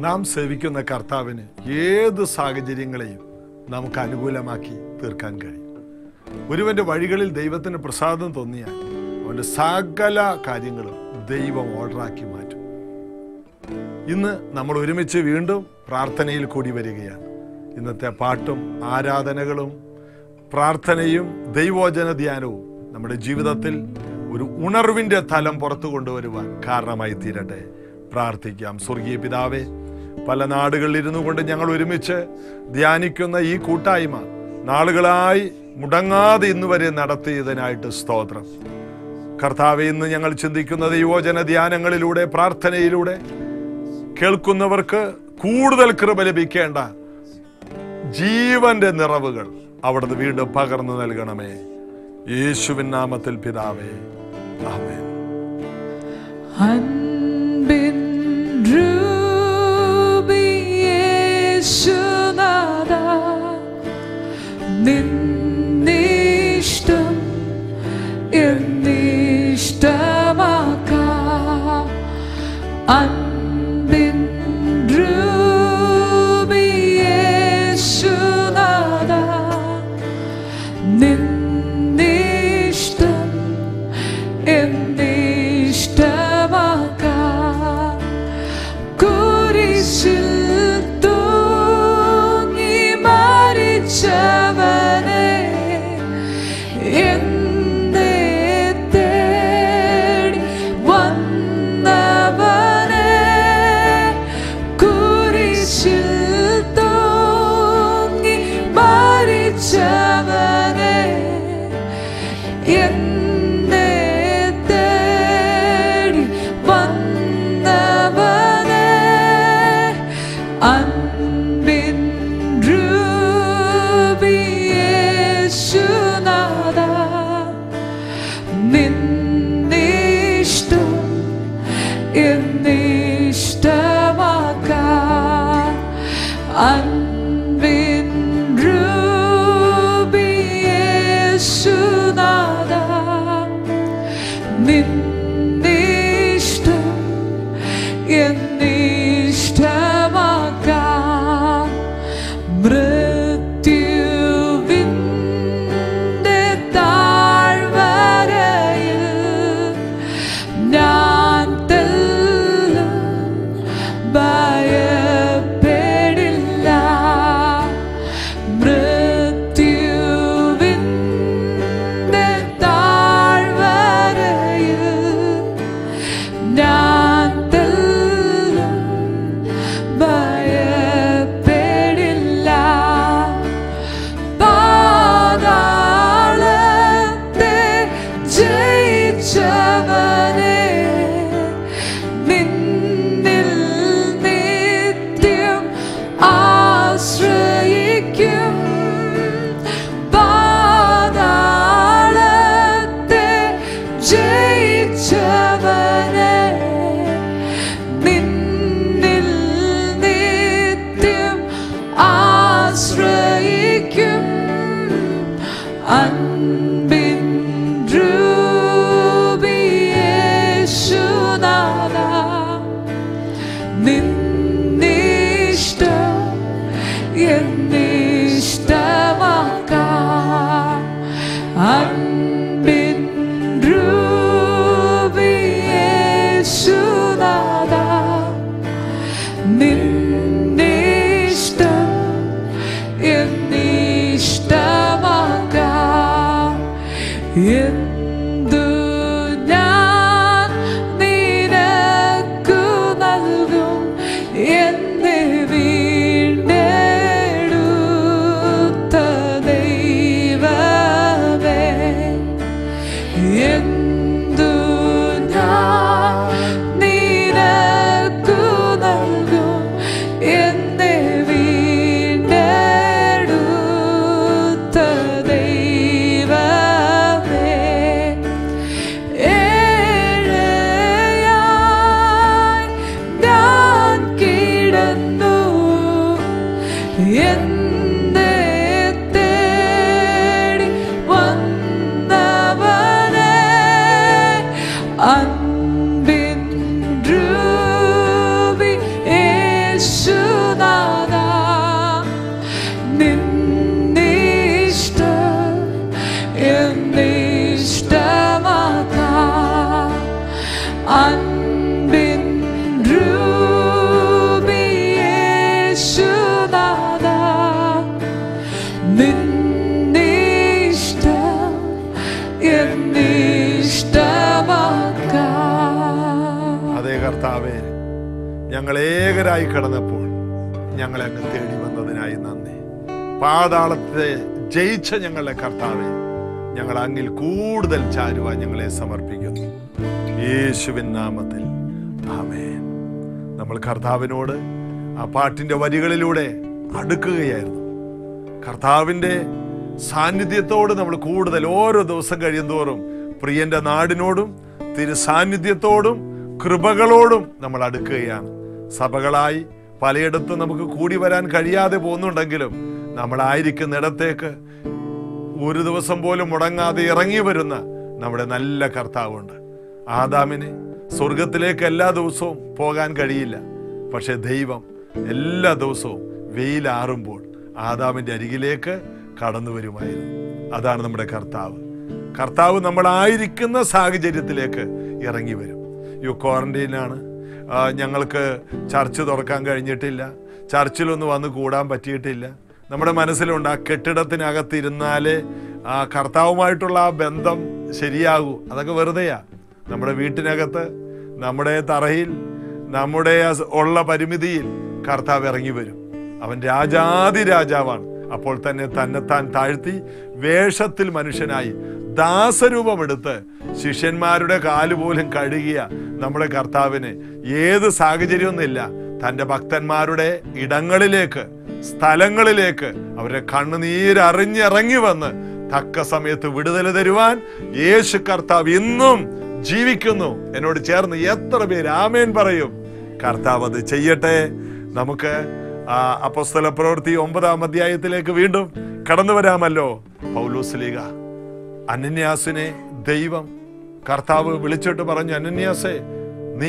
നാം സേവിക്കുന്ന കർത്താവിന് ഏത് സാഹചര്യങ്ങളെയും നമുക്ക് അനുകൂലമാക്കി തീർക്കാൻ കഴിയും ഒരുവന്റെ വഴികളിൽ ദൈവത്തിന് പ്രസാദം തോന്നിയാൽ അവന്റെ സകല കാര്യങ്ങളും ദൈവം ഓർഡറാക്കി മാറ്റും ഇന്ന് നമ്മൾ ഒരുമിച്ച് വീണ്ടും പ്രാർത്ഥനയിൽ കൂടി വരികയാണ് ഇന്നത്തെ പാട്ടും ആരാധനകളും പ്രാർത്ഥനയും ദൈവോചന ധ്യാനവും നമ്മുടെ ജീവിതത്തിൽ ഒരു ഉണർവിന്റെ തലം പുറത്തു കൊണ്ടുവരുവാൻ കാരണമായി തീരട്ടെ പ്രാർത്ഥിക്കാം സ്വർഗീയ പിതാവേ പല നാടുകളിൽ ഇരുന്നു കൊണ്ട് ഞങ്ങൾ ഒരുമിച്ച് ധ്യാനിക്കുന്ന ഈ കൂട്ടായ്മ നാളുകളായി മുടങ്ങാതെ ഇന്ന് വരെ നടത്തിയതിനായിട്ട് സ്തോത്രം കർത്താവെ ഇന്ന് ഞങ്ങൾ ചിന്തിക്കുന്ന ദൈവോചന ധ്യാനങ്ങളിലൂടെ പ്രാർത്ഥനയിലൂടെ കേൾക്കുന്നവർക്ക് കൂടുതൽ കൃപ ലഭിക്കേണ്ട ജീവന്റെ നിറവുകൾ അവിടുന്ന് വീണ്ടും പകർന്നു നൽകണമേ യേശുവിൻ നാമത്തിൽ പിതാവേ ആമേൻ അൻപിൻ രൂപിയേശുനാഥ, നിന്നിഷ്ടം എന്നിഷ്ടമാക്കാം. അൻപിൻ രൂപിയേശുനാഥ, നിന്നിഷ്ടം എന്നിഷ്ടമാക്കാം. കുരിശിൽ തൂങ്ങി മരിച്ചവനെ എന്നെ തേടി വന്നവനെ കുരിശിൽ തൂങ്ങി മരിച്ചവനെ എന്നെ തേടി വന്നവനെ അൻപിൻ രൂപിയേശുനാഥ, നിന്നിഷ്ടം എന്നിഷ്ടമാക്കാം. അൻപിൻ രൂപിയേശുനാഥ, നിന്നിഷ്ടം എന്നിഷ്ടമാക്കാം. മൃത്യുവിന്റെ താഴ്വരയിൽ ഞാൻ തെല്ലും ഭയപ്പെടില്ല മൃത്യുവിന്റെ താഴ്വരയിൽ ഞാൻ തെല്ലും ഭയപ്പെടില്ല പാതാളത്തെ ജയിച്ചവനെ നിന്നിൽ നിത്യം ആശ്രയിക്കും പാതാളത്തെ ജയിച്ചവനെ നിന്നിൽ നിത്യം ആശ്രയിക്കും അൻപിൻ രൂപിയേശുനാഥ, നിന്നിഷ്ടം എന്നിഷ്ടമാക്കാം. അൻപിൻ രൂപിയേശുനാഥ, നിന്നിഷ്ടം എന്നിഷ്ടമാക്കാം. എന്തു ഞാൻ നിനക്കു നൽകും എന്നെ വീണ്ടെടുത്ത ദൈവമേ എന്തു ഞാൻ നിനക്കു നൽകും എന്നെ വീണ്ടെടുത്ത ദൈവമേ എന്നിഷ്ടമാക്കാം അതേ കർത്താവേ ഞങ്ങൾ ഏകരായി കിടന്നപ്പോൾ ഞങ്ങളെ അങ്ങ് തേടി വന്നതിനായി നന്ദി പാതാളത്തെ ജയിച്ച ഞങ്ങളുടെ കർത്താവെ ഞങ്ങൾ അങ്ങിൽ കൂടുതൽ ചാരുവാൻ ഞങ്ങളെ സമർപ്പിക്കുന്നു യേശുവിൻ നാമത്തിൽ ആമേൻ നമ്മൾ കർത്താവിനോട് ആ പാട്ടിന്റെ വരികളിലൂടെ അടുക്കുകയായിരുന്നു കർത്താവിൻ്റെ സാന്നിധ്യത്തോട് നമ്മൾ കൂടുതൽ ഓരോ ദിവസം കഴിയുന്തോറും പ്രിയന്റെ നാടിനോടും തിരു സാന്നിധ്യത്തോടും കൃപകളോടും നമ്മൾ അടുക്കുകയാണ് സഭകളായി പലയിടത്തും നമുക്ക് കൂടി വരാൻ കഴിയാതെ പോകുന്നുണ്ടെങ്കിലും നമ്മളായിരിക്കുന്നിടത്തേക്ക് ഒരു ദിവസം പോലും മുടങ്ങാതെ ഇറങ്ങി വരുന്ന നമ്മുടെ നല്ല കർത്താവുണ്ട് ആദാമിന് സ്വർഗത്തിലേക്ക് എല്ലാ ദിവസവും പോകാൻ കഴിയില്ല പക്ഷെ ദൈവം എല്ലാ ദിവസവും വെയിലാറുമ്പോൾ ആദാമിന്റെ അരികിലേക്ക് കടന്നു വരുമായിരുന്നു അതാണ് നമ്മുടെ കർത്താവ് കർത്താവ് നമ്മളായിരിക്കുന്ന സാഹചര്യത്തിലേക്ക് ഇറങ്ങി വരും യു ക്വാറന്റൈനാണ് ആ, ഞങ്ങൾക്ക് ചർച്ച് തുറക്കാൻ കഴിഞ്ഞിട്ടില്ല ചർച്ചിലൊന്ന് വന്ന് കൂടാൻ പറ്റിയിട്ടില്ല നമ്മുടെ മനസ്സിലുണ്ട് ആ കെട്ടിടത്തിനകത്തിരുന്നാലേ ആ കർത്താവുമായിട്ടുള്ള ആ ബന്ധം ശരിയാകൂ അതൊക്കെ വെറുതെയാ നമ്മുടെ വീട്ടിനകത്ത് നമ്മുടെ തറയിൽ നമ്മുടെ ആ സ് ഉള്ള പരിമിതിയിൽ കർത്താവ് ഇറങ്ങി വരും അവൻ രാജാതി രാജാവാണ് അപ്പോൾ തന്നെ തന്നെത്താൻ താഴ്ത്തി വേഷത്തിൽ മനുഷ്യനായി ദാസരൂപമെടുത്ത് ശിഷ്യന്മാരുടെ കാല് പോലും കഴുകിയ നമ്മുടെ കർത്താവിന് ഏത് സാഹചര്യമൊന്നുമില്ല തൻ്റെ ഭക്തന്മാരുടെ ഇടങ്ങളിലേക്ക് സ്ഥലങ്ങളിലേക്ക് അവരുടെ കണ്ണുനീരറിഞ്ഞിറങ്ങി വന്ന് തക്ക സമയത്ത് വിടുതൽ തരുവാൻ യേശു കർത്താവ് ഇന്നും ജീവിക്കുന്നു എന്നോട് ചേർന്ന് എത്ര പേര് ആമേൻ പറയും കർത്താവ് അത് ചെയ്യട്ടെ നമുക്ക് ആ അപ്പസ്തല പ്രവൃത്തി ഒമ്പതാം അധ്യായത്തിലേക്ക് വീണ്ടും കടന്നു വരാമല്ലോ പൗലൂസ്ലീഗ അനന്യാസിനെ ദൈവം കർത്താവ് വിളിച്ചിട്ട് പറഞ്ഞു അനന്യാസേ നീ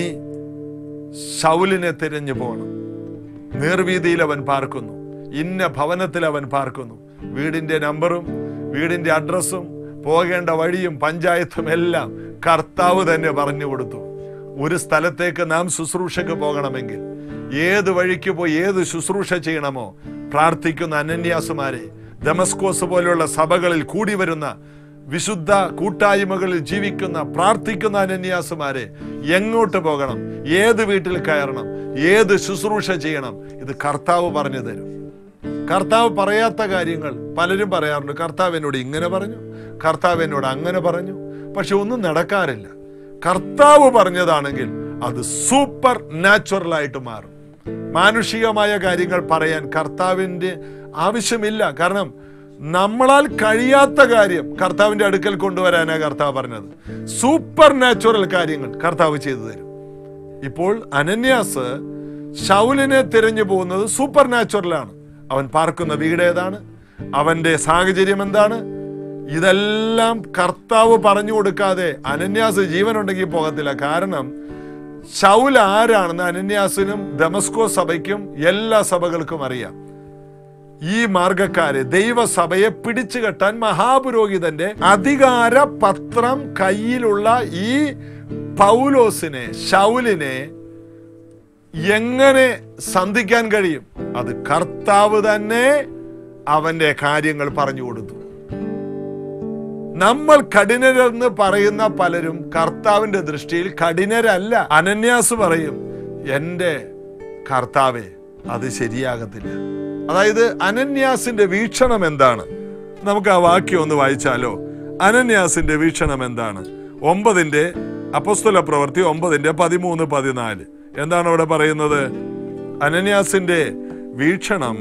ശൗലിനെ തിരഞ്ഞു പോകണം നേർവീതിയിൽ അവൻ പാർക്കുന്നു ഇന്ന ഭവനത്തിൽ അവൻ പാർക്കുന്നു വീടിന്റെ നമ്പറും വീടിന്റെ അഡ്രസ്സും പോകേണ്ട വഴിയും പഞ്ചായത്തും എല്ലാം കർത്താവ് തന്നെ പറഞ്ഞു കൊടുത്തു ഒരു സ്ഥലത്തേക്ക് നാം ശുശ്രൂഷയ്ക്ക് പോകണമെങ്കിൽ ഏത് വഴിക്ക് പോയി ഏത് ശുശ്രൂഷ ചെയ്യണമോ പ്രാർത്ഥിക്കുന്ന അനന്യാസുമാരെ ദമസ്കോസ് പോലെയുള്ള സഭകളിൽ കൂടി വരുന്ന വിശുദ്ധ കൂട്ടായ്മകളിൽ ജീവിക്കുന്ന പ്രാർത്ഥിക്കുന്ന അനന്യാസുമാരെ എങ്ങോട്ട് പോകണം ഏത് വീട്ടിൽ കയറണം ഏത് ശുശ്രൂഷ ചെയ്യണം ഇത് കർത്താവ് പറഞ്ഞു തരും കർത്താവ് പറയാത്ത കാര്യങ്ങൾ പലരും പറയാറുണ്ട് കർത്താവ് എന്നോട് ഇങ്ങനെ പറഞ്ഞു കർത്താവ് എന്നോട് അങ്ങനെ പറഞ്ഞു പക്ഷെ ഒന്നും നടക്കാറില്ല കർത്താവ് പറഞ്ഞതാണെങ്കിൽ അത് സൂപ്പർ നാച്ചുറൽ ആയിട്ട് മാറും മാനുഷികമായ കാര്യങ്ങൾ പറയാൻ കർത്താവിൻ്റെ ആവശ്യമില്ല കാരണം നമ്മളാൽ കഴിയാത്ത കാര്യം കർത്താവിന്റെ അടുക്കൽ കൊണ്ടുവരാനാ കർത്താവ് പറഞ്ഞത് സൂപ്പർ നാച്ചുറൽ കാര്യങ്ങൾ കർത്താവ് ചെയ്തു തരും ഇപ്പോൾ അനന്യാസ് ശൗലിനെ തിരഞ്ഞു പോകുന്നത് സൂപ്പർ നാച്ചുറലാണ് അവൻ പാർക്കുന്ന വീട് ഏതാണ് അവന്റെ സാഹചര്യം എന്താണ് ഇതെല്ലാം കർത്താവ് പറഞ്ഞു കൊടുക്കാതെ അനന്യാസ് ജീവനുണ്ടെങ്കിൽ പോകത്തില്ല കാരണം ശൗൽ ആരാണെന്ന് അനന്യാസിനും ദമസ്കോ സഭയ്ക്കും എല്ലാ സഭകൾക്കും അറിയാം ഈ മാർഗക്കാരെ ദൈവസഭയെ പിടിച്ചു കെട്ടാൻ മഹാപുരോഹിതന്റെ അധികാര പത്രം കയ്യിലുള്ള ഈ പൗലോസിനെ ശൗലിനെ എങ്ങനെ സന്ധിക്കാൻ കഴിയും അത് കർത്താവ് തന്നെ അവന്റെ കാര്യങ്ങൾ പറഞ്ഞു കൊടുത്തു നമ്മൾ കഠിനരെന്ന് പറയുന്ന പലരും കർത്താവിന്റെ ദൃഷ്ടിയിൽ കഠിനരല്ല അനന്യാസ് പറയും എന്റെ കർത്താവെ അത് ശരിയാകത്തില്ല അതായത് അനന്യാസിന്റെ വീക്ഷണം എന്താണ് നമുക്ക് ആ വാക്യം ഒന്ന് വായിച്ചാലോ അനന്യാസിന്റെ വീക്ഷണം എന്താണ് ഒമ്പതിന്റെ അപ്പസ്തുല പ്രവൃത്തി ഒമ്പതിന്റെ പതിമൂന്ന് പതിനാല് എന്താണ് അവിടെ പറയുന്നത് അനന്യാസിന്റെ വീക്ഷണം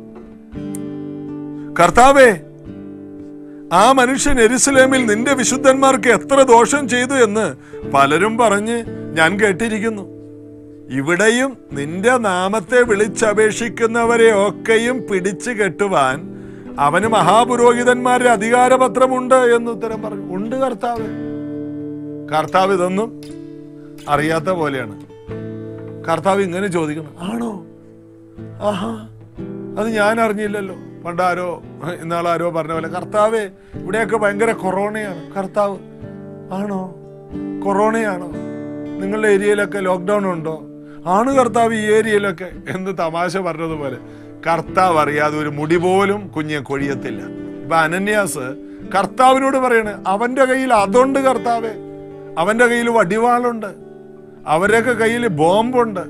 കർത്താവേ ആ മനുഷ്യൻ എരുസലേമിൽ നിന്റെ വിശുദ്ധന്മാർക്ക് എത്ര ദോഷം ചെയ്തു എന്ന് പലരും പറഞ്ഞ് ഞാൻ കേട്ടിരിക്കുന്നു ഇവിടെയും നിന്റെ നാമത്തെ വിളിച്ചപേക്ഷിക്കുന്നവരെ ഒക്കെയും പിടിച്ചു കെട്ടുവാൻ അവന് മഹാപുരോഹിതന്മാരുടെ അധികാരപത്രമുണ്ട് എന്ന് ഉത്തരം പറഞ്ഞു ഉണ്ട് കർത്താവ് കർത്താവ് ഇതൊന്നും അറിയാത്ത പോലെയാണ് കർത്താവ് ഇങ്ങനെ ചോദിക്കണം ആണോ ആഹാ അത് ഞാൻ അറിഞ്ഞില്ലല്ലോ പണ്ടാരോ ഇന്നാളാരോ പറഞ്ഞ പോലെ കർത്താവേ ഇവിടെയൊക്കെ ഭയങ്കര കൊറോണയാണ് കർത്താവ് ആണോ കൊറോണയാണോ നിങ്ങളുടെ ഏരിയയിലൊക്കെ ലോക്ക്ഡൗൺ ഉണ്ടോ ആണ് കർത്താവ് ഈ ഏരിയയിലൊക്കെ എന്ന് തമാശ പറഞ്ഞതുപോലെ കർത്താവ് അറിയാതെ ഒരു മുടി പോലും കുഞ്ഞെ കൊഴിയത്തില്ല ഇപ്പൊ അനന്യാസ് കർത്താവിനോട് പറയണ് അവന്റെ കയ്യിൽ അതുണ്ട് കർത്താവെ അവന്റെ കയ്യിൽ വടിവാളുണ്ട് അവരൊക്കെ കയ്യിൽ ബോംബുണ്ട്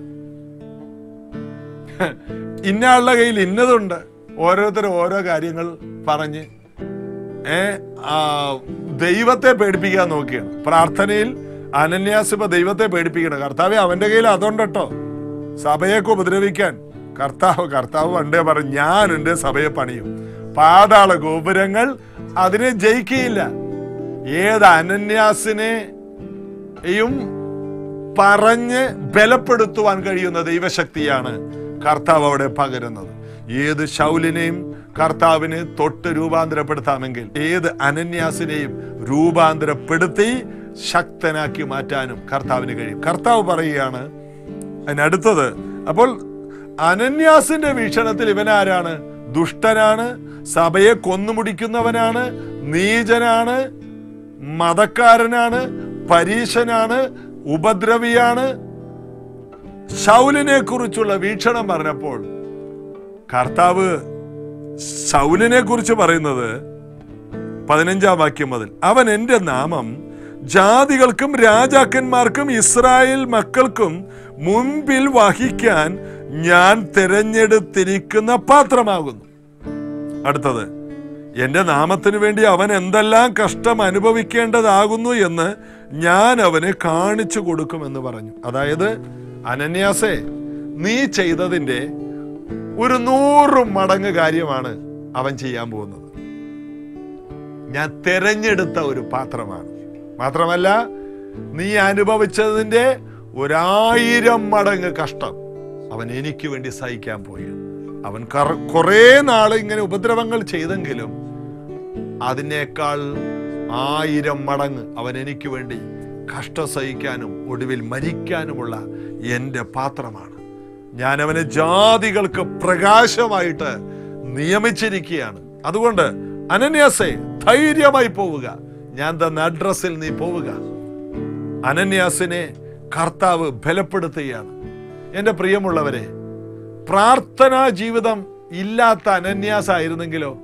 ഇന്നയാളുടെ കയ്യിൽ ഇന്നതുണ്ട് ഓരോരുത്തരും ഓരോ കാര്യങ്ങൾ പറഞ്ഞ് ഏ ആ, ദൈവത്തെ പേടിപ്പിക്കാൻ നോക്കിയാണ് പ്രാർത്ഥനയിൽ അനന്യാസ് ഇപ്പൊ ദൈവത്തെ പേടിപ്പിക്കണം കർത്താവെ അവന്റെ കയ്യിൽ അതുണ്ട് കേട്ടോ സഭയൊക്കെ ഉപദ്രവിക്കാൻ കർത്താവ് കർത്താവ് പണ്ടേ പറഞ്ഞു ഞാൻ എന്റെ സഭയെ പണിയും പാതാള ഗോപുരങ്ങൾ അതിനെ ജയിക്കുകയില്ല ഏത് അനന്യാസിനെയും പറഞ്ഞ് ബലപ്പെടുത്തുവാൻ കഴിയുന്ന ദൈവശക്തിയാണ് കർത്താവ് അവിടെ പകരുന്നത് ഏത് ശൗലിനെയും കർത്താവിന് തൊട്ട് രൂപാന്തരപ്പെടുത്താമെങ്കിൽ ഏത് അനന്യാസിനെയും രൂപാന്തരപ്പെടുത്തി ശക്തനാക്കി മാറ്റാനും കർത്താവിന് കഴിയും കർത്താവ് പറയുകയാണ് അതിനടുത്തത് അപ്പോൾ അനന്യാസിന്റെ വീക്ഷണത്തിൽ ഇവനാരാണ് ദുഷ്ടനാണ് സഭയെ കൊന്നുമുടിക്കുന്നവനാണ് നീചനാണ് മതക്കാരനാണ് പരീശനാണ് ഉപദ്രവിയാണ് ശൗലിനെ കുറിച്ചുള്ള വീക്ഷണം പറഞ്ഞപ്പോൾ കർത്താവ് ശൗലിനെ കുറിച്ച് പറയുന്നത് പതിനഞ്ചാം വാക്യം മുതൽ അവൻ എന്റെ നാമം ജാതികൾക്കും രാജാക്കന്മാർക്കും ഇസ്രായേൽ മക്കൾക്കും മുൻപിൽ വഹിക്കാൻ ഞാൻ തിരഞ്ഞെടുത്തിരിക്കുന്ന പാത്രമാകുന്നു അടുത്തത് എന്റെ നാമത്തിനു വേണ്ടി അവൻ എന്തെല്ലാം കഷ്ടം അനുഭവിക്കേണ്ടതാകുന്നു എന്ന് ഞാൻ അവന് കാണിച്ചു കൊടുക്കുമെന്ന് പറഞ്ഞു അതായത് അനന്യാസേ നീ ചെയ്തതിന്റെ ഒരു നൂറ് മടങ്ങ് കാര്യമാണ് അവൻ ചെയ്യാൻ പോകുന്നത് ഞാൻ തെരഞ്ഞെടുത്ത ഒരു പാത്രമാണ് മാത്രമല്ല നീ അനുഭവിച്ചതിന്റെ ഒരായിരം മടങ്ങ് കഷ്ടം അവൻ എനിക്ക് വേണ്ടി സഹിക്കാൻ പോയി അവൻ കറ- കുറേ നാള് ഇങ്ങനെ ഉപദ്രവങ്ങൾ ചെയ്തെങ്കിലും അതിനേക്കാൾ ആയിരം മടങ്ങ് അവൻ എനിക്ക് വേണ്ടി കഷ്ടം സഹിക്കാനും ഒടുവിൽ മരിക്കാനുമുള്ള എൻ്റെ പാത്രമാണ് ഞാൻ അവനെ ജാതികൾക്ക് പ്രകാശമായിട്ട് നിയമിച്ചിരിക്കുകയാണ് അതുകൊണ്ട് അനന്യാസെ ധൈര്യമായി പോവുക ഞാൻ തന്ന അഡ്രസ്സിൽ നീ പോവുക അനന്യാസിനെ കർത്താവ് ബലപ്പെടുത്തുകയാണ് എൻ്റെ പ്രിയമുള്ളവരെ പ്രാർത്ഥനാ ജീവിതം ഇല്ലാത്ത അനന്യാസായിരുന്നെങ്കിലോ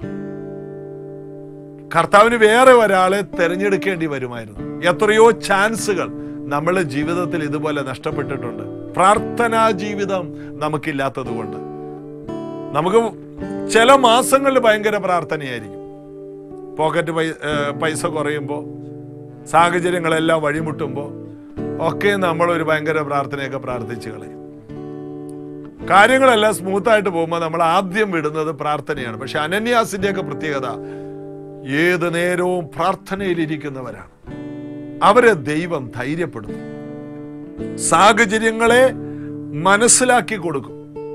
കർത്താവിന് വേറെ ഒരാളെ തിരഞ്ഞെടുക്കേണ്ടി വരുമായിരുന്നു എത്രയോ ചാൻസുകൾ നമ്മളുടെ ജീവിതത്തിൽ ഇതുപോലെ നഷ്ടപ്പെട്ടിട്ടുണ്ട് പ്രാർത്ഥനാ ജീവിതം നമുക്കില്ലാത്തത് കൊണ്ട് നമുക്ക് ചില മാസങ്ങളിൽ ഭയങ്കര പ്രാർത്ഥനയായിരിക്കും പോക്കറ്റ് പൈ ഏഹ് പൈസ കുറയുമ്പോൾ സാഹചര്യങ്ങളെല്ലാം വഴിമുട്ടുമ്പോൾ ഒക്കെ നമ്മൾ ഒരു ഭയങ്കര പ്രാർത്ഥനയൊക്കെ പ്രാർത്ഥിച്ചു കളയും കാര്യങ്ങളെല്ലാം സ്മൂത്തായിട്ട് പോകുമ്പോൾ നമ്മൾ ആദ്യം വിടുന്നത് പ്രാർത്ഥനയാണ് പക്ഷെ അനന്യാസിന്റെയൊക്കെ പ്രത്യേകത ഏത് നേരവും പ്രാർത്ഥനയിലിരിക്കുന്നവരാണ് അവരെ ദൈവം ധൈര്യപ്പെടുത്തും സാഹചര്യങ്ങളെ മനസ്സിലാക്കി കൊടുക്കും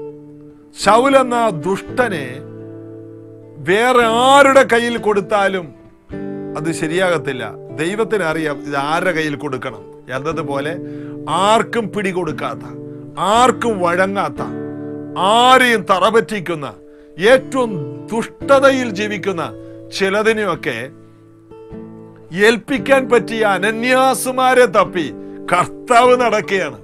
ശൗൽ എന്ന ദുഷ്ടനെ വേറെ ആരുടെ കയ്യിൽ കൊടുത്താലും അത് ശരിയാകത്തില്ല ദൈവത്തിന് അറിയാം ഇത് ആരുടെ കയ്യിൽ കൊടുക്കണം എന്നതുപോലെ ആർക്കും പിടികൊടുക്കാത്ത ആർക്കും വഴങ്ങാത്ത ആരെയും തറപറ്റിക്കുന്ന ഏറ്റവും ദുഷ്ടതയിൽ ജീവിക്കുന്ന ചിലതിനെയൊക്കെ ഏൽപ്പിക്കാൻ പറ്റിയ അനന്യാസുമാരെ തപ്പി കർത്താവ് നടക്കുകയാണ്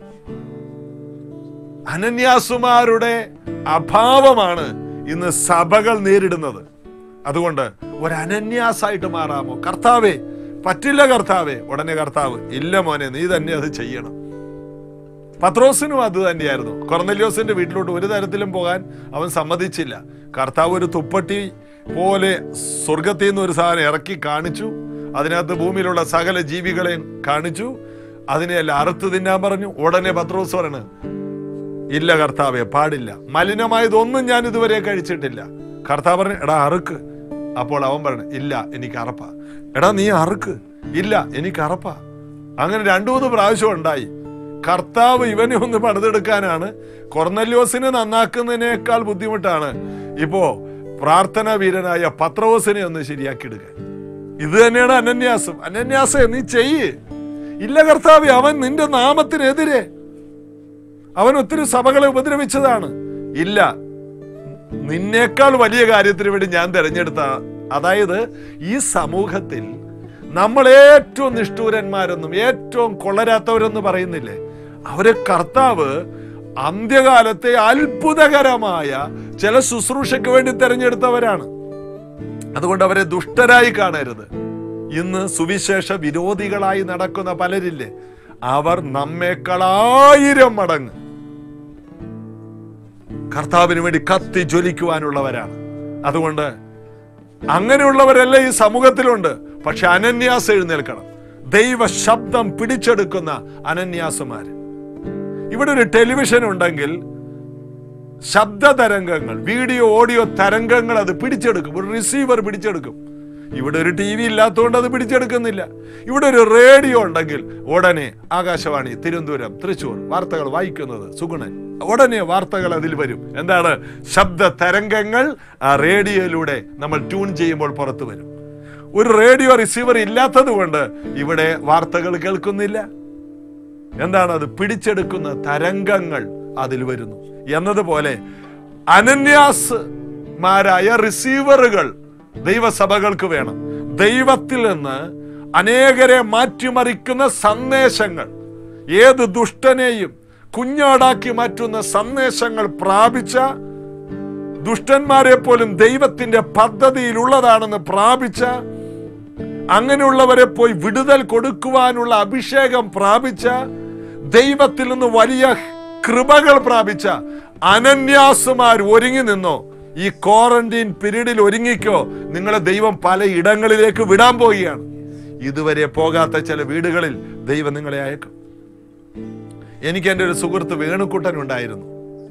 അനന്യാസുമാരുടെ അഭാവമാണ് ഇന്ന് സഭകൾ നേരിടുന്നത് അതുകൊണ്ട് ഒരു അനന്യാസായിട്ട് മാറാമോ കർത്താവേ പറ്റില്ല കർത്താവേ ഉടനെ കർത്താവ് ഇല്ല മോനെ നീ തന്നെ അത് ചെയ്യണം പത്രോസിനും അത് തന്നെയായിരുന്നു കൊർന്നല്യോസിന്റെ വീട്ടിലോട്ട് ഒരു തരത്തിലും പോകാൻ അവൻ സമ്മതിച്ചില്ല കർത്താവ് ഒരു തുപ്പട്ടി പോലെ സ്വർഗത്തിൽ നിന്ന് ഒരു സാധനം ഇറക്കി കാണിച്ചു അതിനകത്ത് ഭൂമിയിലുള്ള സകല ജീവികളെയും കാണിച്ചു അതിനെയെല്ലാം അറുത്ത് തിന്നാൻ പറഞ്ഞു ഉടനെ പത്രോസ് പറയണ് ഇല്ല കർത്താവെ പാടില്ല മലിനമായതൊന്നും ഞാൻ ഇതുവരെ കഴിച്ചിട്ടില്ല കർത്താവ് പറഞ്ഞു എടാ അറുക്ക് അപ്പോൾ അവൻ പറഞ്ഞു ഇല്ല എനിക്ക് അറപ്പ എടാ നീ അറുക്ക് ഇല്ല എനിക്ക് അറപ്പ അങ്ങനെ രണ്ടു മൂന്ന് പ്രാവശ്യം ഉണ്ടായി കർത്താവ് ഇവനെ ഒന്ന് പണിതെടുക്കാനാണ് കൊർന്നല്യോസിനെ നന്നാക്കുന്നതിനേക്കാൾ ബുദ്ധിമുട്ടാണ് ഇപ്പോ പ്രാർത്ഥനാ വീരനായ പത്രവസിനെ ഒന്ന് ശരിയാക്കിയെടുക്കാൻ ഇത് തന്നെയാണ് അനന്യാസം അനന്യാസേ നീ ചെയ്യ് ഇല്ല കർത്താവ് അവൻ നിന്റെ നാമത്തിനെതിരെ അവൻ ഒത്തിരി സഭകളെ ഉപദ്രവിച്ചതാണ് ഇല്ല നിന്നേക്കാൾ വലിയ കാര്യത്തിന് വേണ്ടി ഞാൻ തിരഞ്ഞെടുത്ത അതായത് ഈ സമൂഹത്തിൽ നമ്മൾ ഏറ്റവും നിഷ്ഠൂരന്മാരെന്നും ഏറ്റവും കൊള്ളരാത്തവരെന്ന് പറയുന്നില്ലേ അവരെ കർത്താവ് അന്ത്യകാലത്തെ അത്ഭുതകരമായ ചില ശുശ്രൂഷയ്ക്ക് വേണ്ടി തിരഞ്ഞെടുത്തവരാണ് അതുകൊണ്ട് അവരെ ദുഷ്ടരായി കാണരുത് ഇന്ന് സുവിശേഷ വിരോധികളായി നടക്കുന്ന പലരില്ലേ അവർ നമ്മേക്കാളായിരം മടങ്ങ് കർത്താവിന് വേണ്ടി കത്തി ജ്വലിക്കുവാനുള്ളവരാണ് അതുകൊണ്ട് അങ്ങനെയുള്ളവരല്ല ഈ സമൂഹത്തിലുണ്ട് പക്ഷെ അനന്യാസ് എഴുന്നേൽക്കണം ദൈവ ശബ്ദം പിടിച്ചെടുക്കുന്ന അനന്യാസുമാര് ഇവിടെ ഒരു ടെലിവിഷൻ ഉണ്ടെങ്കിൽ ശബ്ദ തരംഗങ്ങൾ വീഡിയോ ഓഡിയോ തരംഗങ്ങൾ അത് പിടിച്ചെടുക്കും ഒരു റിസീവർ പിടിച്ചെടുക്കും ഇവിടെ ഒരു ടി വി ഇല്ലാത്തതുകൊണ്ട് അത് പിടിച്ചെടുക്കുന്നില്ല ഇവിടെ ഒരു റേഡിയോ ഉണ്ടെങ്കിൽ ഉടനെ ആകാശവാണി തിരുവനന്തപുരം തൃശൂർ വാർത്തകൾ വായിക്കുന്നത് സുഗുണൻ ഉടനെ വാർത്തകൾ അതിൽ വരും എന്താണ് ശബ്ദ തരംഗങ്ങൾ ആ റേഡിയോയിലൂടെ നമ്മൾ ട്യൂൺ ചെയ്യുമ്പോൾ പുറത്തു വരും ഒരു റേഡിയോ റിസീവർ ഇല്ലാത്തത് കൊണ്ട് ഇവിടെ വാർത്തകൾ കേൾക്കുന്നില്ല എന്താണ് അത് പിടിച്ചെടുക്കുന്ന തരംഗങ്ങൾ അതിൽ വരുന്നു എന്നതുപോലെ അനന്യാസ്മാരായ റിസീവറുകൾ ദൈവസഭകൾക്ക് വേണം ദൈവത്തിൽ നിന്ന് അനേകരെ മാറ്റിമറിക്കുന്ന സന്ദേശങ്ങൾ ഏത് ദുഷ്ടനെയും കുഞ്ഞാടാക്കി മാറ്റുന്ന സന്ദേശങ്ങൾ പ്രാപിച്ച ദുഷ്ടന്മാരെ പോലും ദൈവത്തിന്റെ പദ്ധതിയിലുള്ളതാണെന്ന് പ്രാപിച്ച അങ്ങനെയുള്ളവരെ പോയി വിടുതൽ കൊടുക്കുവാനുള്ള അഭിഷേകം പ്രാപിച്ച ദൈവത്തിൽ നിന്ന് വലിയ കൃപകൾ പ്രാപിച്ച അനന്യാസുമാർ ഒരുങ്ങി നിന്നോ ഈ ക്വാറന്റീൻ പീരീഡിൽ ഒരുങ്ങിക്കോ നിങ്ങളെ ദൈവം പല ഇടങ്ങളിലേക്ക് വിടാൻ പോവുകയാണ് ഇതുവരെ പോകാത്ത ചില വീടുകളിൽ ദൈവം നിങ്ങളെ അയക്കും എനിക്ക് എൻ്റെ ഒരു സുഹൃത്ത് വേണുക്കുട്ടൻ ഉണ്ടായിരുന്നു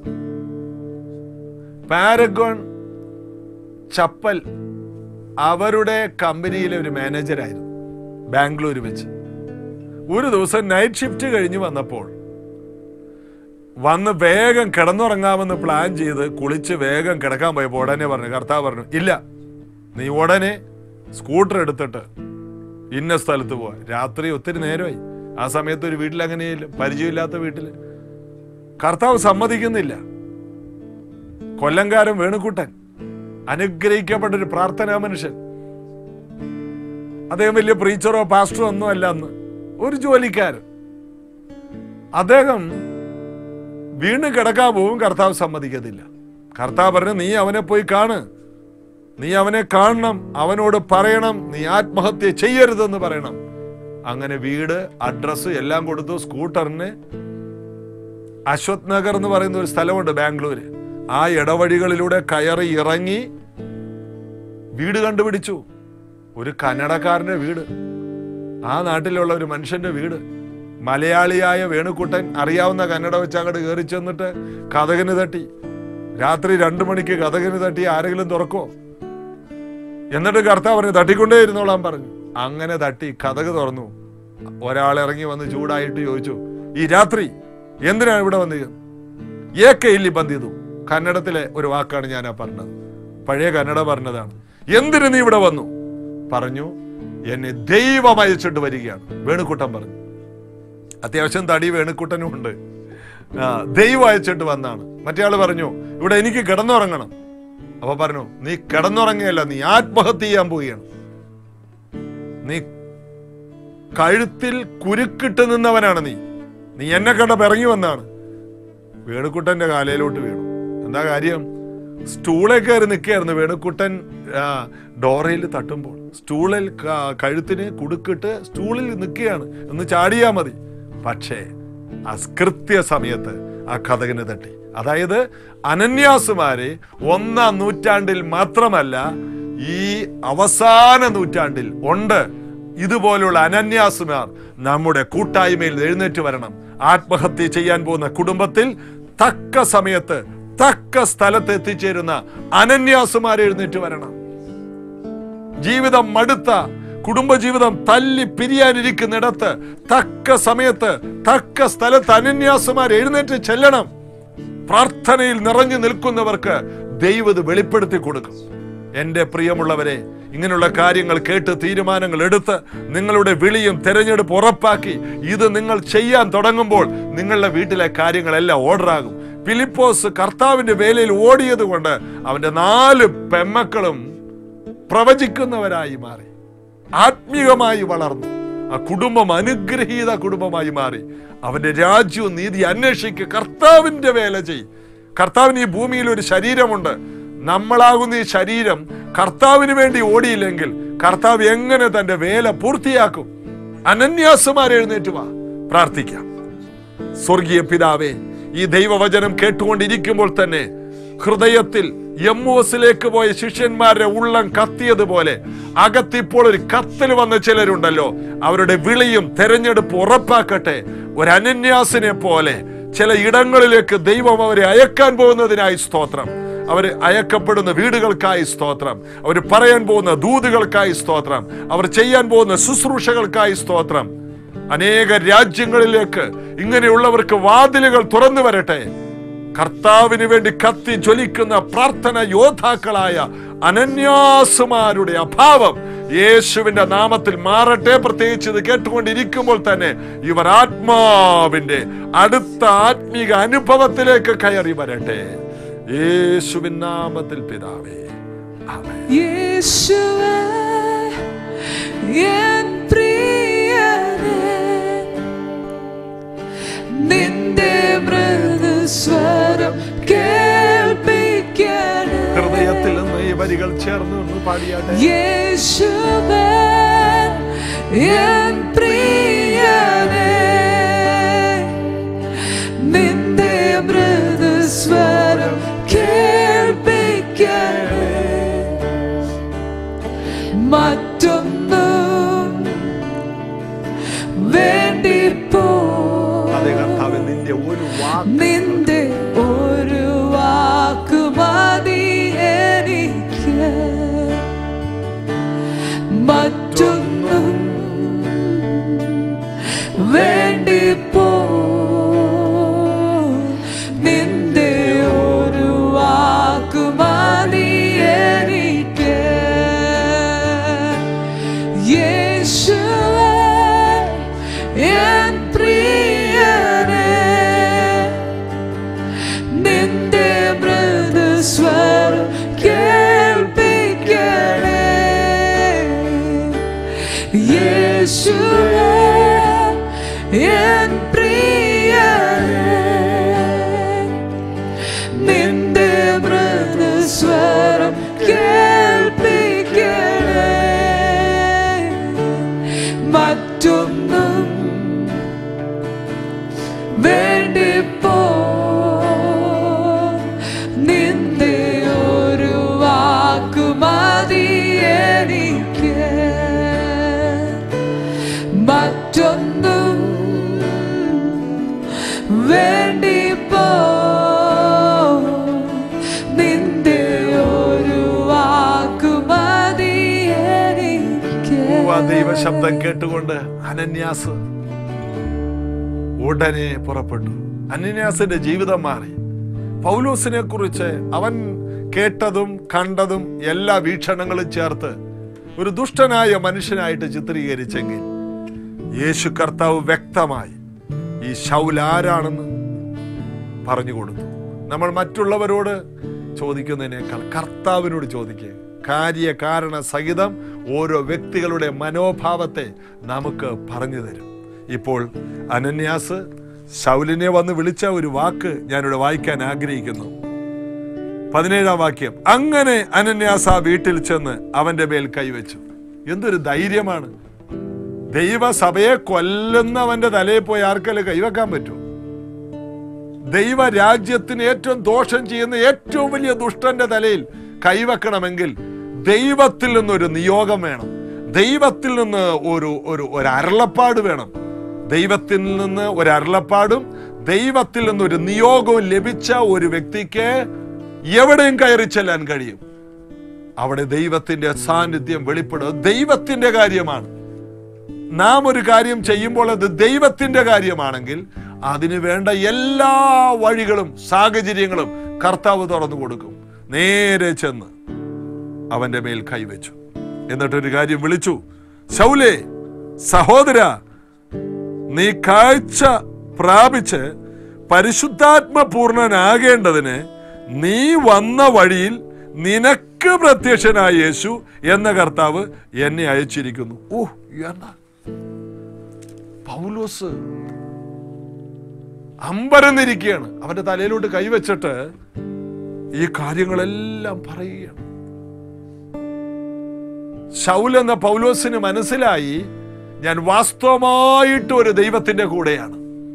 പാരഗോൺ ചപ്പൽ അവരുടെ കമ്പനിയിലെ ഒരു മാനേജരായിരുന്നു ബാംഗ്ലൂർ വെച്ച് ഒരു ദിവസം നൈറ്റ് ഷിഫ്റ്റ് കഴിഞ്ഞ് വന്നപ്പോൾ വന്ന് വേഗം കിടന്നുറങ്ങാമെന്ന് പ്ലാൻ ചെയ്ത് കുളിച്ച് വേഗം കിടക്കാൻ പോയപ്പോൾ ഉടനെ പറഞ്ഞു കർത്താവ് പറഞ്ഞു ഇല്ല നീ ഉടനെ സ്കൂട്ടർ എടുത്തിട്ട് ഇന്ന സ്ഥലത്ത് പോവാ രാത്രി ഒത്തിരി നേരമായി ആ സമയത്ത് ഒരു വീട്ടിൽ അങ്ങനെയില്ല പരിചയമില്ലാത്ത വീട്ടിൽ കർത്താവ് സമ്മതിക്കുന്നില്ല കൊല്ലംകാരൻ വേണുക്കുട്ടൻ അനുഗ്രഹിക്കപ്പെട്ട ഒരു പ്രാർത്ഥനാ മനുഷ്യൻ അദ്ദേഹം വലിയ പ്രീച്ചറോ പാസ്റ്ററോ ഒന്നും അല്ല അന്ന് ഒരു ജോലിക്കാരൻ അദ്ദേഹം വീണ് കിടക്കാൻ പോവും കർത്താവ് സമ്മതിക്കത്തില്ല കർത്താവ് പറഞ്ഞു നീ അവനെ പോയി കാണ് നീ അവനെ കാണണം അവനോട് പറയണം നീ ആത്മഹത്യ ചെയ്യരുതെന്ന് പറയണം അങ്ങനെ വീട് അഡ്രസ്സ് എല്ലാം കൊടുത്തു സ്കൂട്ടറിന് അശ്വത് നഗർ എന്ന് പറയുന്ന ഒരു സ്ഥലമുണ്ട് ബാംഗ്ലൂര് ആ ഇടവഴികളിലൂടെ കയറി ഇറങ്ങി വീട് കണ്ടുപിടിച്ചു ഒരു കന്നഡക്കാരന്റെ വീട് ആ നാട്ടിലുള്ള ഒരു മനുഷ്യന്റെ വീട് മലയാളിയായ വേണുക്കുട്ടൻ അറിയാവുന്ന കന്നഡ വെച്ച് അങ്ങോട്ട് കയറി ചെന്നിട്ട് കഥകിന് തട്ടി രാത്രി രണ്ടു മണിക്ക് കഥകിന് തട്ടി ആരെങ്കിലും തുറക്കോ എന്നിട്ട് കർത്താവ് പറഞ്ഞു തട്ടിക്കൊണ്ടേ ഇരുന്നോളാൻ പറഞ്ഞു അങ്ങനെ തട്ടി കഥക് തുറന്നു ഒരാൾ ഇറങ്ങി വന്ന് ചൂടായിട്ട് ചോദിച്ചു ഈ രാത്രി എന്തിനാണ് ഇവിടെ വന്നത് ഏക്കെ ഇല്ലി ബന്ധിതു കന്നഡത്തിലെ ഒരു വാക്കാണ് ഞാൻ ആ പറഞ്ഞത് പഴയ കന്നഡ പറഞ്ഞതാണ് എന്തിനു നീ ഇവിടെ വന്നു പറഞ്ഞു എന്നെ ദൈവം അയച്ചിട്ട് വരികയാണ് വേണുക്കുട്ടൻ പറഞ്ഞു അത്യാവശ്യം തടി വേണുക്കുട്ടനും ഉണ്ട് ആ, ദൈവം അയച്ചിട്ട് വന്നാണ് മറ്റേ ആള് പറഞ്ഞു ഇവിടെ എനിക്ക് കിടന്നുറങ്ങണം അപ്പൊ പറഞ്ഞു നീ കിടന്നുറങ്ങുകയല്ല നീ ആത്മഹത്യ ചെയ്യാൻ പോവുകയാണ് നീ കഴുത്തിൽ കുരുക്കിട്ട് നിന്നവനാണ് നീ നീ എന്നെ കണ്ട ഇറങ്ങി വന്നാണ് വേണുക്കുട്ടന്റെ കാലയിലോട്ട് വീണു എന്താ കാര്യം സ്റ്റൂളിൽ കയറി നിൽക്കുകയായിരുന്നു വേണുക്കുട്ടൻ ആ, ഡോറയിൽ തട്ടുമ്പോൾ സ്റ്റൂളിൽ ക- കഴുത്തിന് കുടുക്കിട്ട് സ്റ്റൂളിൽ നിൽക്കുകയാണ് എന്ന് ചാടിയാ മതി പക്ഷേ ആ കൃത്യ സമയത്ത് ആ കഥകിന് തട്ടി അതായത് അനന്യാസുമാരെ ഒന്നാം നൂറ്റാണ്ടിൽ മാത്രമല്ല ഈ അവസാന നൂറ്റാണ്ടിൽ ഉണ്ട് ഇതുപോലുള്ള അനന്യാസുമാർ നമ്മുടെ കൂട്ടായ്മയിൽ എഴുന്നേറ്റ് വരണം ആത്മഹത്യ ചെയ്യാൻ പോകുന്ന കുടുംബത്തിൽ തക്ക സമയത്ത് തക്ക സ്ഥലത്ത് എത്തിച്ചേരുന്ന അനന്യാസുമാർ എഴുന്നേറ്റ് വരണം ജീവിതം മടുത്ത കുടുംബജീവിതം തല്ലി പിരിയാനിരിക്കുന്നിടത്ത് തക്ക സമയത്ത് തക്ക സ്ഥലത്ത് അനന്യാസുമാർ എഴുന്നേറ്റ് ചെല്ലണം പ്രാർത്ഥനയിൽ നിറഞ്ഞു നിൽക്കുന്നവർക്ക് ദൈവം ഇത് വെളിപ്പെടുത്തി കൊടുക്കും എൻ്റെ പ്രിയമുള്ളവരെ ഇങ്ങനെയുള്ള കാര്യങ്ങൾ കേട്ട് തീരുമാനങ്ങൾ എടുത്ത് നിങ്ങളുടെ വിളിയും തെരഞ്ഞെടുപ്പ് ഉറപ്പാക്കി ഇത് നിങ്ങൾ ചെയ്യാൻ തുടങ്ങുമ്പോൾ നിങ്ങളുടെ വീട്ടിലെ കാര്യങ്ങളെല്ലാം ഓർഡറാകും ഫിലിപ്പോസ് കർത്താവിന്റെ വേലയിൽ ഓടിയത് കൊണ്ട് അവന്റെ നാല് പെമ്മക്കളും പ്രവചിക്കുന്നവരായി മാറി ആത്മീയമായി വളർന്നു ആ കുടുംബം അനുഗ്രഹീത കുടുംബമായി മാറി അവന്റെ രാജ്യവും നീതി അന്വേഷിക്കുക കർത്താവിന്റെ വേല ചെയ് കർത്താവിന് ഈ ഭൂമിയിൽ ഒരു ശരീരമുണ്ട് നമ്മളാകുന്ന ഈ ശരീരം കർത്താവിന് വേണ്ടി ഓടിയില്ലെങ്കിൽ കർത്താവ് എങ്ങനെ തന്റെ വേല പൂർത്തിയാക്കും അനന്യാസമാർ എഴുന്നേറ്റ് വാ പ്രാർത്ഥിക്കാം സ്വർഗീയ പിതാവേ ഈ ദൈവവചനം കേട്ടുകൊണ്ടിരിക്കുമ്പോൾ തന്നെ ഹൃദയത്തിൽ എമ്മോസിലേക്ക് പോയ ശിഷ്യന്മാരുടെ ഉള്ളം കത്തിയതുപോലെ അകത്തിപ്പോൾ ഒരു കത്തിൽ വന്ന ചിലരുണ്ടല്ലോ അവരുടെ വിളിയും തെരഞ്ഞെടുപ്പ് ഉറപ്പാക്കട്ടെ ഒരു അനന്യാസിനെ പോലെ ചില ഇടങ്ങളിലേക്ക് ദൈവം അവരെ അയക്കാൻ പോകുന്നതിനായി സ്തോത്രം അവർ അയക്കപ്പെടുന്ന വീടുകൾക്കായി സ്തോത്രം അവർ പറയാൻ പോകുന്ന ദൂതുകൾക്കായി സ്തോത്രം അവർ ചെയ്യാൻ പോകുന്ന ശുശ്രൂഷകൾക്കായി സ്തോത്രം അനേക രാജ്യങ്ങളിലേക്ക് ഇങ്ങനെയുള്ളവർക്ക് വാതിലുകൾ തുറന്നു വരട്ടെ കർത്താവിന് വേണ്ടി കത്തി ജ്വലിക്കുന്ന പ്രാർത്ഥന യോദ്ധാക്കളായ അനന്യാസുമാരുടെ അഭാവം യേശുവിന്റെ നാമത്തിൽ മാറട്ടെ പ്രത്യേകിച്ച് ഇത് കേട്ടുകൊണ്ടിരിക്കുമ്പോൾ തന്നെ ഇവർ ആത്മാവിന്റെ അടുത്ത ആത്മീക അനുഭവത്തിലേക്ക് കയറി വരട്ടെ യേശുവിൻ നാമത്തിൽ പിതാവേ ആമേൻ യേശുവേ എൻ പ്രിയനേ നിന്റെ മൃദുസ്വരം കേൾപ്പിക്കണേ ഹൃദയത്തിൽ നിന്ന് ഈ വരികൾ ചേർന്ന് നിന്ന് പാടിയാട്ടെ യേശുവേ എൻ പ്രിയനേ നിന്റെ മൃദുസ്വരം കേൾപ്പിക്കണേ മറ്റൊന്നും വേണ്ടിപ്പോ അതെ കർത്താവ് നിന്റെ ഒരു വാക്ക് നിന്റെ ഒരു വാക്ക് മതി എനിക്ക് മറ്റൊന്നും വേണ്ടിപ്പോ നിന്റെ ഒരു വാക്ക് മതി എനിക്ക് യേശുവേ എൻ പ്രിയനേ നിന്റെ മൃദുസ്വരം കേൾപ്പിക്കണേ യേശുവേ എൻ പ്രിയനേ നിന്റെ മൃദുസ്വരം കേൾപ്പിക്കണേ മറ്റൊന്നും വേണ്ടിപ്പോ നിന്റെ ഒരു വാക്കു മതി എനിക്ക് മറ്റൊന്നും വേണ്ടിപ്പോ നിന്റെ ഒരു വാക്കു മതി എനിക്ക് ആ ദൈവ ശബ്ദം കേട്ടുകൊണ്ട് അനന്യാസ് ഉടനെ പുറപ്പെട്ടു അനന്യാസിന്റെ ജീവിതം മാറി പൗലോസിനെ കുറിച്ച് അവൻ കേട്ടതും കണ്ടതും എല്ലാ വീക്ഷണങ്ങളും ചേർത്ത് ഒരു ദുഷ്ടനായ മനുഷ്യനായിട്ട് ചിത്രീകരിച്ചെങ്കിൽ യേശു കർത്താവ് വ്യക്തമായി ഈ ശൗൽ ആരാണെന്ന് പറഞ്ഞു കൊടുത്തു നമ്മൾ മറ്റുള്ളവരോട് ചോദിക്കുന്നതിനേക്കാൾ കർത്താവിനോട് ചോദിക്കുക കാര്യ കാരണ സഹിതം ഓരോ വ്യക്തികളുടെ മനോഭാവത്തെ നമുക്ക് പറഞ്ഞു തരും ഇപ്പോൾ അനന്യാസ് ശൗലിനെ വന്ന് വിളിച്ച ഒരു വാക്ക് ഞാനിവിടെ വായിക്കാൻ ആഗ്രഹിക്കുന്നു പതിനേഴാം വാക്യം അങ്ങനെ അനന്യാസ് ആ വീട്ടിൽ ചെന്ന് അവന്റെ മേൽ കൈവച്ചു എന്തൊരു ധൈര്യമാണ് ദൈവസഭയെ കൊല്ലുന്നവന്റെ തലയിൽ പോയി ആർക്കല്ലേ കൈവെക്കാൻ പറ്റുമോ ദൈവരാജ്യത്തിന് ഏറ്റവും ദോഷം ചെയ്യുന്ന ഏറ്റവും വലിയ ദുഷ്ടന്റെ തലയിൽ കൈവെക്കണമെങ്കിൽ ദൈവത്തിൽ നിന്നൊരു നിയോഗം വേണം ദൈവത്തിൽ നിന്ന് ഒരു ഒരു ഒരു അരുളപ്പാട് വേണം ദൈവത്തിൽ നിന്ന് ഒരു അരുളപ്പാടും ദൈവത്തിൽ നിന്ന് ഒരു നിയോഗവും ലഭിച്ച ഒരു വ്യക്തിക്ക് എവിടെയും കയറി ചെല്ലാൻ കഴിയും അവിടെ ദൈവത്തിന്റെ സാന്നിധ്യം വെളിപ്പെടുക ദൈവത്തിന്റെ കാര്യമാണ് നാം ഒരു കാര്യം ചെയ്യുമ്പോൾ അത് ദൈവത്തിന്റെ കാര്യമാണെങ്കിൽ അതിന് വേണ്ട എല്ലാ വഴികളും സാഹചര്യങ്ങളും കർത്താവ് തുറന്നു കൊടുക്കും നേരെ ചെന്ന് അവന്റെ മേൽ കൈവച്ചു എന്നിട്ടൊരു കാര്യം വിളിച്ചു ശൗലേ സഹോദര നീ കാഴ്ച പ്രാപിച്ച് പരിശുദ്ധാത്മപൂർണനാകേണ്ടതിന് നീ വന്ന വഴിയിൽ നിനക്ക് പ്രത്യക്ഷനായ യേശു എന്ന കർത്താവ് എന്നെ അയച്ചിരിക്കുന്നു ഓ എന്നാ പൗലോസ് അമ്പരന്നിരിക്കുകയാണ് അവന്റെ തലയിലോട്ട് കൈവച്ചിട്ട് ഈ കാര്യങ്ങളെല്ലാം പറയുകയാണ് ശൗൽ എന്ന പൗലോസിന് മനസ്സിലായി ഞാൻ വാസ്തവമായിട്ട് ഒരു ദൈവത്തിന്റെ കൂടെയാണ്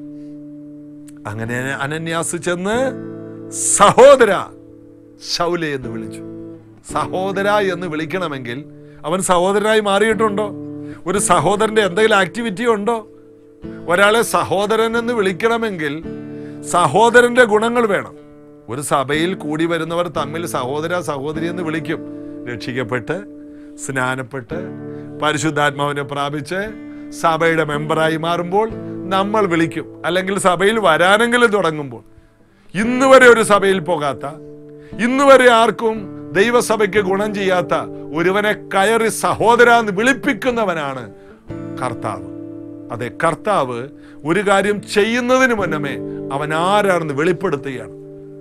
അങ്ങനെ അനന്യാസ് ചെന്ന് സഹോദര ശൗലെ എന്ന് വിളിച്ചു സഹോദര എന്ന് വിളിക്കണമെങ്കിൽ അവൻ സഹോദരനായി മാറിയിട്ടുണ്ടോ ഒരു സഹോദരന്റെ എന്തെങ്കിലും ആക്ടിവിറ്റി ഉണ്ടോ ഒരാളെ സഹോദരൻ എന്ന് വിളിക്കണമെങ്കിൽ സഹോദരന്റെ ഗുണങ്ങൾ വേണം ഒരു സഭയിൽ കൂടി വരുന്നവർ തമ്മിൽ സഹോദര സഹോദരി എന്ന് വിളിക്കും രക്ഷിക്കപ്പെട്ട് സ്നാനപ്പെട്ട് പരിശുദ്ധാത്മാവിനെ പ്രാപിച്ച് സഭയുടെ മെമ്പറായി മാറുമ്പോൾ നമ്മൾ വിളിക്കും അല്ലെങ്കിൽ സഭയിൽ വരാനെങ്കിലും തുടങ്ങുമ്പോൾ ഇന്ന് വരെ ഒരു സഭയിൽ പോകാത്ത ഇന്ന് വരെ ആർക്കും ദൈവസഭയ്ക്ക് ഗുണം ചെയ്യാത്ത ഒരുവനെ കയറി സഹോദര എന്ന് വിളിപ്പിക്കുന്നവനാണ് കർത്താവ് അതെ കർത്താവ് ഒരു കാര്യം ചെയ്യുന്നതിന് മുന്നമേ അവൻ ആരാണെന്ന് വെളിപ്പെടുത്തുകയാണ്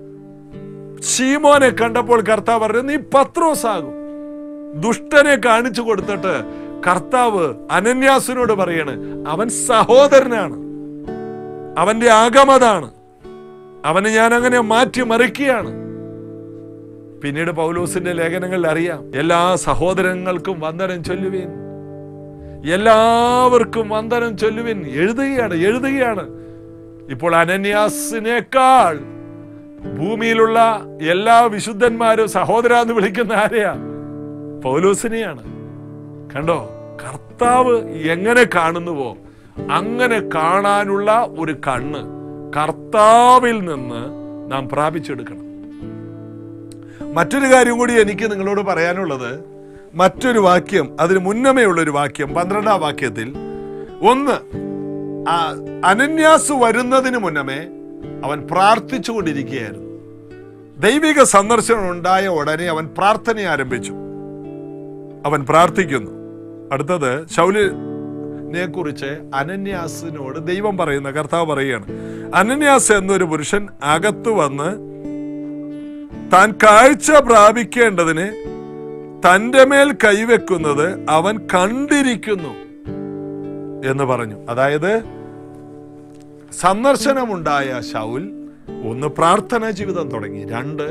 ശീമോനെ കണ്ടപ്പോൾ കർത്താവ് പറഞ്ഞു നീ പത്രോസാകും ദുഷ്ടനെ കാണിച്ചു കൊടുത്തിട്ട് കർത്താവ് അനന്യാസിനോട് പറയാണ് അവൻ സഹോദരനാണ് അവന്റെ ആഗമതാണ് അവനെ ഞാൻ അങ്ങനെ മാറ്റി മറിക്കുകയാണ് പിന്നീട് പൗലോസിന്റെ ലേഖനങ്ങളിൽ അറിയാം എല്ലാ സഹോദരങ്ങൾക്കും വന്ദനം ചൊല്ലുവിൻ എല്ലാവർക്കും വന്ദനം ചൊല്ലുവിൻ എഴുതുകയാണ് എഴുതുകയാണ് ഇപ്പോൾ അനന്യാസിനേക്കാൾ ഭൂമിയിലുള്ള എല്ലാ വിശുദ്ധന്മാരും സഹോദര എന്ന് വിളിക്കുന്ന ആരെയാ പൗലോസിനെയാണ് കണ്ടോ കർത്താവ് എങ്ങനെ കാണുന്നുവോ അങ്ങനെ കാണാനുള്ള ഒരു കണ്ണ് കർത്താവിൽ നിന്ന് നാം പ്രാപിച്ചെടുക്കണം മറ്റൊരു കാര്യം കൂടി എനിക്ക് നിങ്ങളോട് പറയാനുള്ളത് മറ്റൊരു വാക്യം അതിന് മുന്നമേ ഉള്ള ഒരു വാക്യം പന്ത്രണ്ടാം വാക്യത്തിൽ ഒന്ന് ആ അനന്യാസ് വരുന്നതിന് മുന്നമേ അവൻ പ്രാർത്ഥിച്ചുകൊണ്ടിരിക്കുകയായിരുന്നു ദൈവിക സന്ദർശനം ഉണ്ടായ ഉടനെ അവൻ പ്രാർത്ഥന ആരംഭിച്ചു അവൻ പ്രാർത്ഥിക്കുന്നു അടുത്തത് ശൗലിനെ കുറിച്ച് അനന്യാസിനോട് ദൈവം പറയുന്ന കർത്താവ് പറയുകയാണ് അനന്യാസ് എന്നൊരു പുരുഷൻ അകത്തു വന്ന് താൻ കാഴ്ച പ്രാപിക്കേണ്ടതിന് തന്റെ മേൽ കൈവെക്കുന്നത് അവൻ കണ്ടിരിക്കുന്നു എന്ന് പറഞ്ഞു അതായത് സന്ദർശനമുണ്ടായ ശൗൽ ഒന്ന് പ്രാർത്ഥനാ ജീവിതം തുടങ്ങി രണ്ട്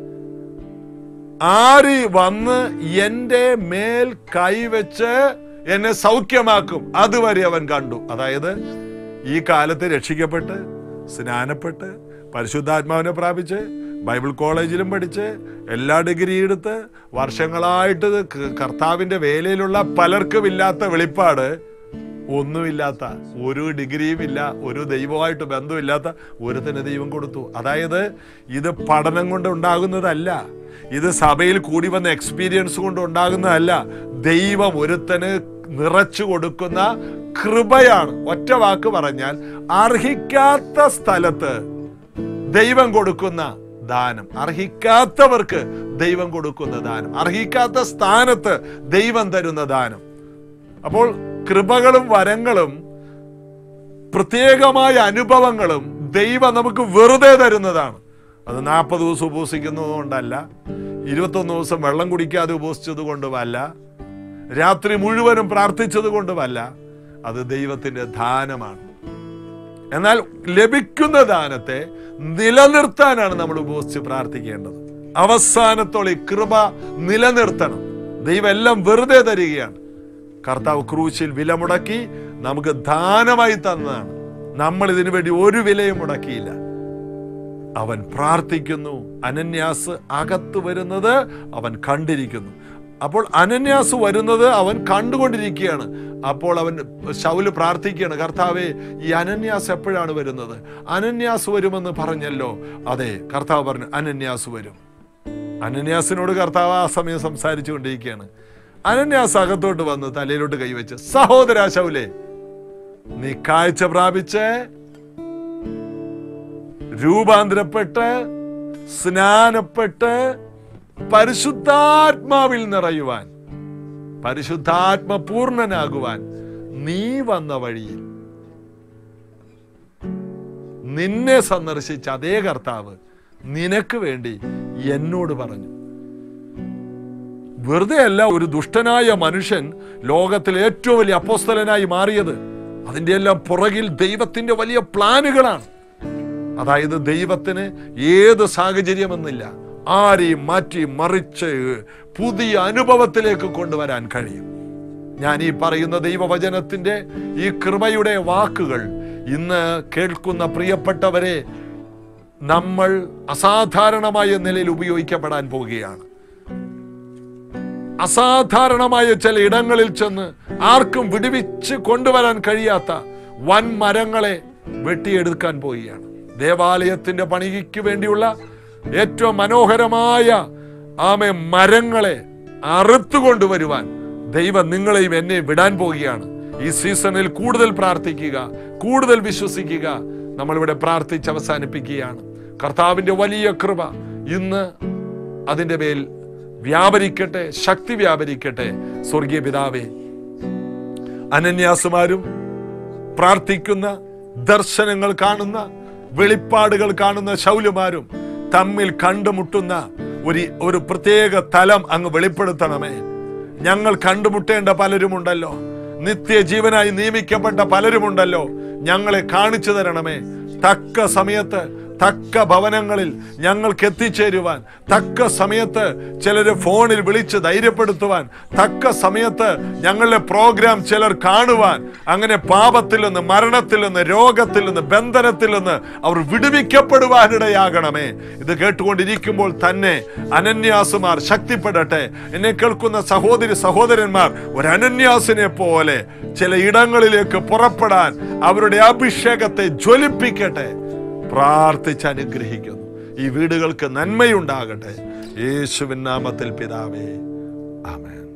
ആര് വന്ന് എന്റെ മേൽ കൈവച്ച് എന്നെ സൗഖ്യമാക്കും അതുവരെ അവൻ കണ്ടു അതായത് ഈ കാലത്ത് രക്ഷിക്കപ്പെട്ട് സ്നാനപ്പെട്ട് പരിശുദ്ധാത്മാവിനെ പ്രാപിച്ച് ബൈബിൾ കോളേജിലും പഠിച്ച് എല്ലാ ഡിഗ്രി എടുത്ത് വർഷങ്ങളായിട്ട് ക- കർത്താവിന്റെ വേലയിലുള്ള പലർക്കും ഇല്ലാത്ത വെളിപ്പാട് ഒന്നുമില്ലാത്ത ഒരു ഡിഗ്രിയും ഇല്ല ഒരു ദൈവമായിട്ട് ബന്ധമില്ലാത്ത ഒരുത്തിന് ദൈവം കൊടുത്തു അതായത് ഇത് പഠനം കൊണ്ട് ഉണ്ടാകുന്നതല്ല ഇത് സഭയിൽ കൂടി വന്ന എക്സ്പീരിയൻസ് കൊണ്ട് ഉണ്ടാകുന്നതല്ല ദൈവം ഒരുത്തന് നിറച്ചു കൊടുക്കുന്ന കൃപയാണ് ഒറ്റ വാക്ക് പറഞ്ഞാൽ അർഹിക്കാത്ത സ്ഥലത്ത് ദൈവം കൊടുക്കുന്ന ദാനം അർഹിക്കാത്തവർക്ക് ദൈവം കൊടുക്കുന്ന ദാനം അർഹിക്കാത്ത സ്ഥാനത്ത് ദൈവം തരുന്ന ദാനം അപ്പോൾ കൃപകളും വരങ്ങളും പ്രത്യേകമായ അനുഭവങ്ങളും ദൈവം നമുക്ക് വെറുതെ തരുന്നതാണ് അത് നാൽപ്പത് ദിവസം ഉപവസിക്കുന്നത് കൊണ്ടല്ല ഇരുപത്തൊന്ന് ദിവസം വെള്ളം കുടിക്കാതെ ഉപവസിച്ചത് കൊണ്ടുമല്ല രാത്രി മുഴുവനും പ്രാർത്ഥിച്ചത് കൊണ്ടുമല്ല അത് ദൈവത്തിന്റെ ദാനമാണ് എന്നാൽ ലഭിക്കുന്ന ദാനത്തെ നിലനിർത്താനാണ് നമ്മൾ ഉപവസിച്ച് പ്രാർത്ഥിക്കേണ്ടത് അവസാനത്തോളം ഈ കൃപ നിലനിർത്തണം ദൈവം എല്ലാം വെറുതെ തരികയാണ് കർത്താവ് ക്രൂശിൽ വില മുടക്കി നമുക്ക് ദാനമായി തന്നതാണ് നമ്മൾ ഇതിനു വേണ്ടി ഒരു വിലയും മുടക്കിയില്ല അവൻ പ്രാർത്ഥിക്കുന്നു അനന്യാസ് അകത്ത് വരുന്നത് അവൻ കണ്ടിരിക്കുന്നു അപ്പോൾ അനന്യാസ് വരുന്നത് അവൻ കണ്ടുകൊണ്ടിരിക്കുകയാണ് അപ്പോൾ അവൻ ശൗല് പ്രാർത്ഥിക്കുകയാണ് കർത്താവെ ഈ അനന്യാസ് എപ്പോഴാണ് വരുന്നത് അനന്യാസ് വരുമെന്ന് പറഞ്ഞല്ലോ അതെ കർത്താവ് പറഞ്ഞു അനന്യാസ് വരും അനന്യാസിനോട് കർത്താവ് ആ സമയം സംസാരിച്ചു കൊണ്ടിരിക്കുകയാണ് അനന്യാസ് അകത്തോട്ട് വന്ന് തലയിലോട്ട് കൈവച്ച് സഹോദര ശൗലേ നീ കാഴ്ച പ്രാപിച്ച് രൂപാന്തരപ്പെട്ട് സ്നാനപ്പെട്ട് പരിശുദ്ധാത്മാവിൽ നിറയുവാൻ പരിശുദ്ധാത്മ പൂർണ്ണനാകുവാൻ നീ വന്ന വഴിയിൽ നിന്നെ സന്ദർശിച്ച അതേ കർത്താവ് നിനക്ക് വേണ്ടി എന്നോട് പറഞ്ഞു വെറുതെ അല്ല ഒരു ദുഷ്ടനായ മനുഷ്യൻ ലോകത്തിൽ ഏറ്റവും വലിയ അപ്പോസ്തലനായി മാറിയത് അതിന്റെ എല്ലാം പുറകിൽ ദൈവത്തിന്റെ വലിയ പ്ലാനുകളാണ് അതായത് ദൈവത്തിന് ഏത് സാഹചര്യമെന്നില്ല ആരെയും മാറ്റി മറിച്ച് പുതിയ അനുഭവത്തിലേക്ക് കൊണ്ടുവരാൻ കഴിയും ഞാൻ ഈ പറയുന്ന ദൈവവചനത്തിന്റെ ഈ കൃപയുടെ വാക്കുകൾ ഇന്ന് കേൾക്കുന്ന പ്രിയപ്പെട്ടവരെ നമ്മൾ അസാധാരണമായ നിലയിൽ ഉപയോഗിക്കപ്പെടാൻ പോവുകയാണ് അസാധാരണമായ ചില ഇടങ്ങളിൽ ചെന്ന് ആർക്കും വിടുവിച്ച് കൊണ്ടുവരാൻ കഴിയാത്ത വൻ മരങ്ങളെ വെട്ടിയെടുക്കാൻ പോവുകയാണ് ദേവാലയത്തിന്റെ പണിക്ക് വേണ്ടിയുള്ള ഏറ്റവും മനോഹരമായ ആമെ മരങ്ങളെ അറുത്തു കൊണ്ടുവരുവാൻ ദൈവം നിങ്ങളെയും എന്നെ വിടാൻ പോവുകയാണ് ഈ സീസണിൽ കൂടുതൽ പ്രാർത്ഥിക്കുക കൂടുതൽ വിശ്വസിക്കുക നമ്മളിവിടെ പ്രാർത്ഥിച്ച് അവസാനിപ്പിക്കുകയാണ് കർത്താവിന്റെ വലിയ കൃപ ഇന്ന് അതിൻ്റെ മേൽ വ്യാപരിക്കട്ടെ ശക്തി വ്യാപരിക്കട്ടെ സ്വർഗീയ പിതാവേ അനന്യാസുമാരും പ്രാർത്ഥിക്കുന്ന ദർശനങ്ങൾ കാണുന്ന വെളിപ്പാടുകൾ കാണുന്ന ശൗലുമാരും തമ്മിൽ കണ്ടുമുട്ടുന്ന ഒരു ഒരു പ്രത്യേക തലം അങ്ങ് വെളിപ്പെടുത്തണമേ ഞങ്ങൾ കണ്ടുമുട്ടേണ്ട പലരുമുണ്ടല്ലോ നിത്യജീവനായി നിയമിക്കപ്പെട്ട പലരുമുണ്ടല്ലോ ഞങ്ങളെ കാണിച്ചു തരണമേ തക്ക സമയത്ത് തക്ക ഭവനങ്ങളിൽ ഞങ്ങൾക്ക് എത്തിച്ചേരുവാൻ തക്ക സമയത്ത് ചിലർ ഫോണിൽ വിളിച്ച് ധൈര്യപ്പെടുത്തുവാൻ തക്ക സമയത്ത് ഞങ്ങളുടെ പ്രോഗ്രാം ചിലർ കാണുവാൻ അങ്ങനെ പാപത്തിൽ നിന്ന് മരണത്തിൽ നിന്ന് രോഗത്തിൽ നിന്ന് ബന്ധനത്തിൽ നിന്ന് അവർ വിടുവിക്കപ്പെടുവാനിടയാകണമേ ഇത് കേട്ടുകൊണ്ടിരിക്കുമ്പോൾ തന്നെ അനന്യാസുമാർ ശക്തിപ്പെടട്ടെ എന്നെ കേൾക്കുന്ന സഹോദരി സഹോദരന്മാർ ഒരു അനന്യാസിനെ പോലെ ചില ഇടങ്ങളിലേക്ക് പുറപ്പെടാൻ അവരുടെ അഭിഷേകത്തെ ജ്വലിപ്പിക്കട്ടെ പ്രാർത്ഥിച്ച് അനുഗ്രഹിക്കുന്നു ഈ വീടുകൾക്ക് നന്മയുണ്ടാകട്ടെ യേശുവിൻ നാമത്തിൽ പിതാവേ ആമേൻ